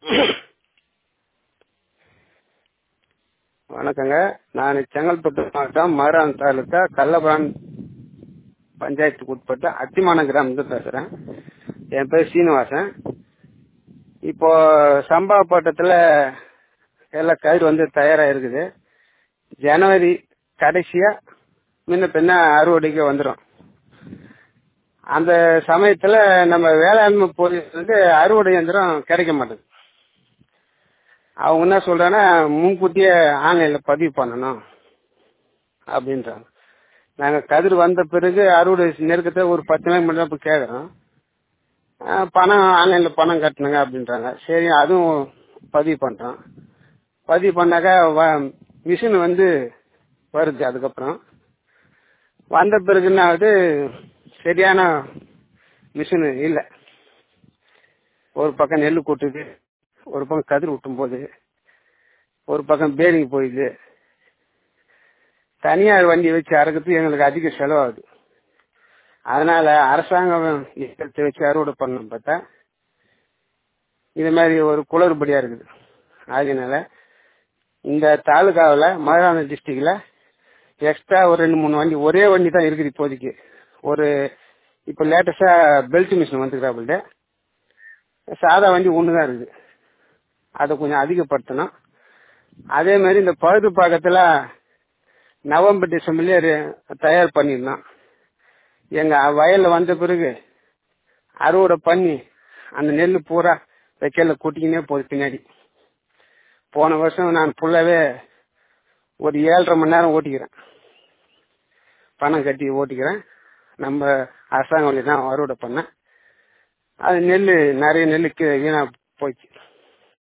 வணக்கங்க நான் செங்கல்பட்டு மாவட்டம் மதுரான் தாலுக்கா கள்ளபுரான் பஞ்சாயத்துக்கு உட்பட்ட அத்திமான கிராமத்தில் பேசுகிறேன் என் பேர் சீனிவாசன் இப்போ சம்பா தோட்டத்தில் எல்லாம் கயிறு வந்து தயாராக இருக்குது ஜனவரி கடைசியாக முன்ன பின்ன அறுவடைக்கு வந்துடும் அந்த சமயத்தில் நம்ம வேளாண்மை பொருள் வந்து அறுவடை இயந்திரம் கிடைக்க மாட்டேங்குது அவங்க என்ன சொல்றாங்கன்னா முன்கூட்டியே ஆன்லைனில் பதிவு பண்ணணும் அப்படின்றாங்க நாங்கள் கதிர் வந்த பிறகு அறுவடை நெருக்கத்தை ஒரு பத்து நாள் மட்டும் இப்போ கேட்குறோம் பணம் ஆன்லைனில் பணம் கட்டணுங்க அப்படின்றாங்க சரி அதுவும் பதிவு பண்ணுறோம் பதிவு பண்ணாக்கா வ மிஷின் வந்து வருது அதுக்கப்புறம் வந்த பிறகு என்ன ஆகுது சரியான மிஷின் இல்லை ஒரு பக்கம் நெல் கொட்டுது ஒரு பக்கம் கதிர் விட்டும் போது ஒரு பக்கம் பேரிங் போயிடுது தனியார் வண்டி வச்சு அறக்கிறதுக்கு எங்களுக்கு அதிக செலவாகுது அதனால அரசாங்கம் இயக்கத்தை வச்சு அறுவடை பண்ணணும் பார்த்தா இது மாதிரி ஒரு குளறுபடியா இருக்குது அதனால இந்த தாலுகாவில் மதுரான டிஸ்ட்ரிக்ட்ல எக்ஸ்ட்ரா ஒரு ரெண்டு மூணு வண்டி ஒரே வண்டி தான் இருக்குது இப்போதைக்கு ஒரு இப்போ லேட்டஸ்டா பெல்ட் மிஷின் வந்துக்கிறாப்புல சாதா வண்டி ஒன்று தான் இருக்குது அதை கொஞ்சம் அதிகப்படுத்தணும் அதே மாதிரி இந்த பழுது பாக்கத்தில் நவம்பர் டிசம்பர்லேயே தயார் பண்ணிடணும் எங்கள் வயலில் வந்த பிறகு அறுவடை பண்ணி அந்த நெல் பூரா வைக்கல கொட்டிக்கினே போகுது பின்னாடி போன வருஷம் நான் ஃபுல்லாகவே ஒரு ஏழரை மணி நேரம் ஓட்டிக்கிறேன் பணம் கட்டி ஓட்டிக்கிறேன் நம்ம அரசாங்க வழி தான் அறுவடை பண்ணேன் அது நெல் நிறைய நெல்லுக்கு வீணாக போச்சு